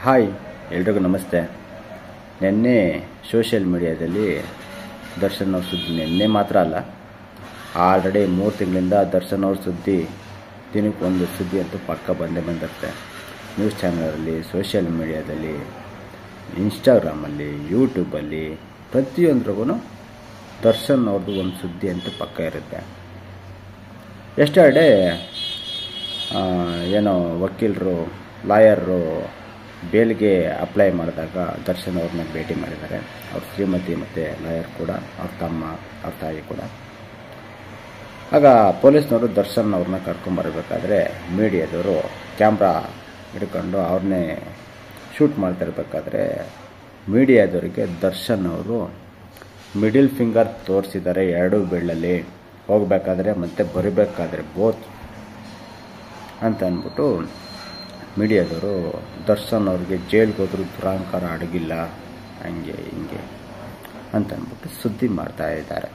Hi ಎಲ್ರಿಗೂ ನಮಸ್ತೆ ನಿನ್ನೆ ಸೋಷಿಯಲ್ ಮೀಡಿಯಾದಲ್ಲಿ ದರ್ಶನ್ ಅವ್ರ ಸುದ್ದಿ ನಿನ್ನೆ ಮಾತ್ರ ಅಲ್ಲ ಆಲ್ರೆಡಿ ಮೂರು ತಿಂಗಳಿಂದ ದರ್ಶನ್ ಅವ್ರ ಸುದ್ದಿ ದಿನಕ್ಕೊಂದು ಸುದ್ದಿ ಅಂತೂ ಪಕ್ಕ ಬಂದೇ ಬಂದಿರುತ್ತೆ ನ್ಯೂಸ್ ಚಾನಲಲ್ಲಿ ಸೋಷಿಯಲ್ ಮೀಡಿಯಾದಲ್ಲಿ ಇನ್ಸ್ಟಾಗ್ರಾಮಲ್ಲಿ ಯೂಟ್ಯೂಬಲ್ಲಿ ಪ್ರತಿಯೊಂದ್ರಿಗೂ ದರ್ಶನ್ ಅವ್ರದ್ದು ಒಂದು ಸುದ್ದಿ ಅಂತೂ ಪಕ್ಕ ಇರುತ್ತೆ ಎಷ್ಟೇ ಆ, ಏನೋ ವಕೀಲರು ಲಾಯರು ಬೇಲ್ಗೆ ಅಪ್ಲೈ ಮಾಡಿದಾಗ ದರ್ಶನ್ ಅವ್ರನ್ನ ಭೇಟಿ ಮಾಡಿದ್ದಾರೆ ಅವ್ರ ಶ್ರೀಮತಿ ಮತ್ತು ಲಾಯರ್ ಕೂಡ ಅವ್ರ ತಮ್ಮ ಅವ್ರ ತಾಯಿ ಕೂಡ ಆಗ ಪೊಲೀಸ್ನವರು ದರ್ಶನ್ ಅವ್ರನ್ನ ಕರ್ಕೊಂಬರ್ಬೇಕಾದ್ರೆ ಮೀಡಿಯಾದವರು ಕ್ಯಾಮ್ರಾ ಹಿಡ್ಕೊಂಡು ಅವ್ರನ್ನೇ ಶೂಟ್ ಮಾಡ್ತಾ ಇರಬೇಕಾದ್ರೆ ಮೀಡಿಯಾದವರಿಗೆ ದರ್ಶನ್ ಅವರು ಮಿಡಿಲ್ ಫಿಂಗರ್ ತೋರಿಸಿದ್ದಾರೆ ಎರಡೂ ಬೆಳ್ಳಲ್ಲಿ ಹೋಗಬೇಕಾದ್ರೆ ಮತ್ತೆ ಬರಬೇಕಾದ್ರೆ ಬೋತ್ ಅಂತ ಅಂದ್ಬಿಟ್ಟು ಮೀಡಿಯಾದವರು ದರ್ಶನ್ ಅವ್ರಿಗೆ ಜೈಲ್ಗೆ ಹೋದ್ರು ದುರಾಂಕಾರ ಅಡಗಿಲ್ಲ ಹಂಗೆ ಹಿಂಗೆ ಅಂತ ಅಂದ್ಬಿಟ್ಟು ಸುದ್ದಿ ಮಾಡ್ತಾ ಇದ್ದಾರೆ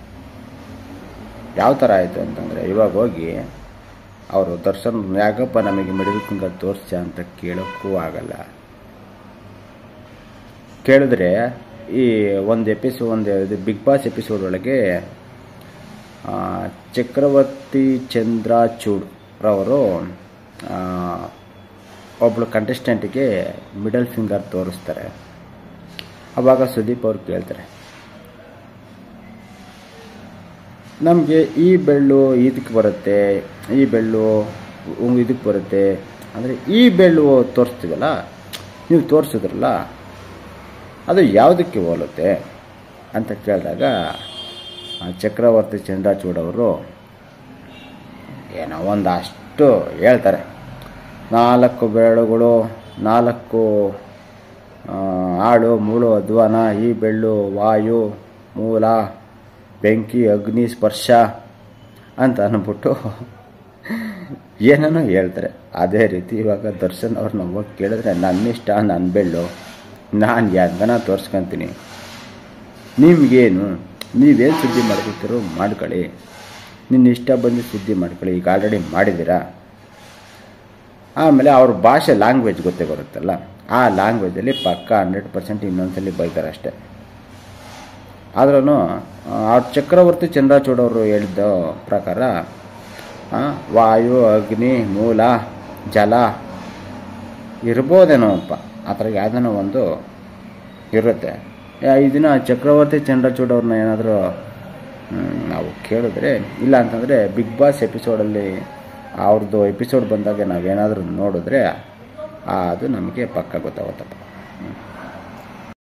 ಯಾವ ಥರ ಆಯಿತು ಅಂತಂದರೆ ಇವಾಗ ಹೋಗಿ ಅವರು ದರ್ಶನ್ ಯಾಕಪ್ಪ ನಮಗೆ ಮಿಡಿಲ್ ಫಿಂಗರ್ ತೋರಿಸ್ಯ ಅಂತ ಕೇಳೋಕ್ಕೂ ಆಗಲ್ಲ ಕೇಳಿದ್ರೆ ಈ ಒಂದು ಎಪಿಸೋಡ್ ಒಂದು ಇದು ಬಿಗ್ ಬಾಸ್ ಎಪಿಸೋಡ್ ಒಳಗೆ ಆ, ಚಕ್ರವರ್ತಿ ಚಂದ್ರಚೂಡ್ ರವರು ಆ, ಒಬ್ಬಳು ಕಂಟೆಸ್ಟೆಂಟ್ಗೆ ಮಿಡಲ್ ಫಿಂಗರ್ ತೋರಿಸ್ತಾರೆ ಅವಾಗ ಸುದೀಪ್ ಅವ್ರು ಕೇಳ್ತಾರೆ ನಮಗೆ ಈ ಬೆಳ್ಳು ಇದಕ್ಕೆ ಬರುತ್ತೆ ಈ ಬೆಳ್ಳು ಉಂಗ್ ಇದಕ್ಕೆ ಬರುತ್ತೆ ಅಂದರೆ ಈ ಬೆಳ್ಳು ತೋರಿಸ್ತೀವಲ್ಲ ನೀವು ತೋರಿಸಿದ್ರಲ್ಲ ಅದು ಯಾವುದಕ್ಕೆ ಹೋಲುತ್ತೆ ಅಂತ ಕೇಳಿದಾಗ ಆ ಚಕ್ರವರ್ತಿ ಚಂದ್ರಚೂಡ್ ಅವರು ಏನೋ ಒಂದಷ್ಟು ಹೇಳ್ತಾರೆ ನಾಲ್ಕು ಬೆರಳುಗಳು ನಾಲ್ಕು ಆ, ಆಳು ಮೂಳು ಅಧ್ವಾನ ಈ ಬೆಳ್ಳು ವಾಯು ಮೂಲ ಬೆಂಕಿ ಅಗ್ನಿ ಸ್ಪರ್ಶ ಅಂತ ಅಂದ್ಬಿಟ್ಟು ಏನೇನೋ ಹೇಳ್ತಾರೆ ಅದೇ ರೀತಿ ಇವಾಗ ದರ್ಶನ್ ಅವ್ರನ್ನ ಹೋಗಿ ಕೇಳಿದ್ರೆ ನನ್ನಿಷ್ಟ ನನ್ನ ಬೆಳ್ಳು ನಾನು ಯಾಕನ ತೋರಿಸ್ಕೊಂತೀನಿ ನಿಮಗೇನು ನೀವೇನು ಸುದ್ದಿ ಮಾಡ್ಕೊತೀರೋ ಮಾಡ್ಕೊಳ್ಳಿ ನಿನ್ನ ಇಷ್ಟ ಬಂದು ಸುದ್ದಿ ಮಾಡ್ಕೊಳ್ಳಿ ಈಗ ಆಲ್ರೆಡಿ ಮಾಡಿದ್ದೀರಾ ಆಮೇಲೆ ಅವ್ರ ಭಾಷೆ ಲ್ಯಾಂಗ್ವೇಜ್ ಗೊತ್ತೇ ಬರುತ್ತಲ್ಲ ಆ ಲ್ಯಾಂಗ್ವೇಜಲ್ಲಿ ಪಕ್ಕ ಹಂಡ್ರೆಡ್ ಪರ್ಸೆಂಟ್ ಇನ್ನೊಂದ್ಸಲಿ ಬೈತಾರೆ ಅಷ್ಟೇ ಆದ್ರೂ ಅವ್ರ ಚಕ್ರವರ್ತಿ ಚಂದ್ರಚೂಡ್ ಅವರು ಹೇಳಿದ ಪ್ರಕಾರ ಆ, ವಾಯು ಅಗ್ನಿ ಮೂಲ ಜಲ ಇರ್ಬೋದೇನೋ ಅಪ್ಪ ಆ ಥರ ಯಾವುದೋ ಒಂದು ಇರುತ್ತೆ ಯಾ- ಈ ದಿನ ಚಕ್ರವರ್ತಿ ಚಂದ್ರಚೂಡ್ ಅವ್ರನ್ನ ಏನಾದರೂ ನಾವು ಕೇಳಿದ್ರೆ ಇಲ್ಲ ಅಂತಂದರೆ ಬಿಗ್ ಬಾಸ್ ಎಪಿಸೋಡಲ್ಲಿ ಅವ್ರದ್ದು ಎಪಿಸೋಡ್ ಬಂದಾಗ ನಾವೇನಾದರೂ ನೋಡಿದ್ರೆ ಆ, ಅದು ನಮಗೆ ಪಕ್ಕ ಗೊತ್ತಾಗುತ್ತಪ್ಪ ಹ್ಮ್.